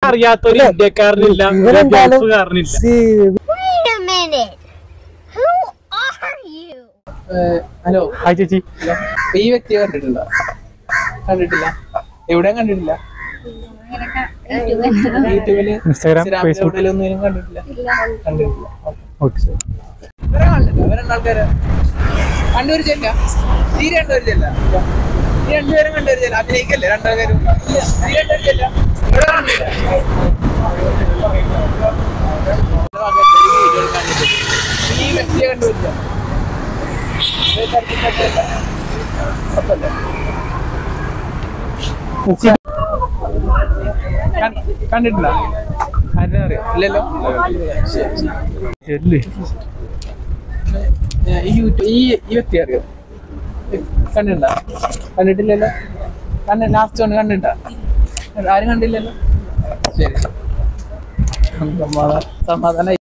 അറിയാത്തൊരു ഇന്ത്യക്കാരനില്ല ഇവരെന്തായാലും ഗൾഫുകാരനില്ല സി- Wait a minute. Who are you? Hello hi ചേച്ചി ഈ വ്യക്തിയെ കണ്ടിട്ടുണ്ടോ കണ്ടിട്ടില്ല എവിടെയും കണ്ടിട്ടില്ല യൂട്യൂബില് ഇൻസ്റ്റാഗ്രാം ഇൻസ്റ്റാഗ്രാമില് ഫേസ്ബുക്ക് എവിടെയെങ്കിലും ഒന്നിനും കണ്ടിട്ടില്ല കണ്ടിട്ടില്ല ഓക്കെ ഇവരെ കണ്ടിട്ടില്ല ഇവരെ രണ്ടാൾക്കാര് കണ്ടുപരിച്ചില്ല തീരെ കണ്ടുപരിച്ചില്ല ഈ രണ്ടുപേരും കണ്ടുപരിച്ചില്ല അഭിനയിക്കല്ലേ രണ്ടാൾക്കാരും ഇല്ല തീരെ കണ്ടുപരിച്ചില്ല ഇവിടെ കണ്ടില്ല ഈ വ്യക്തിയെ കണ്ടുപരിച്ച കണ്ടിട്ടുണ്ടോ ആരെയും അറിയാം ഇല്ലല്ലോ ശരി ശരി എല്ലേ ഏ, ഈ യൂട്യൂബ് ഈ ഈ വ്യക്തി അറിയോ കണ്ടിട്ടുണ്ടോ കണ്ടിട്ടില്ലല്ലോ കണ്ട ലാസ്റ്റ് ഒന്ന് കണ്ടിട്ടുണ്ടോ ആരും കണ്ടില്ലല്ലോ ശരി സമാധാനം സമാധാനം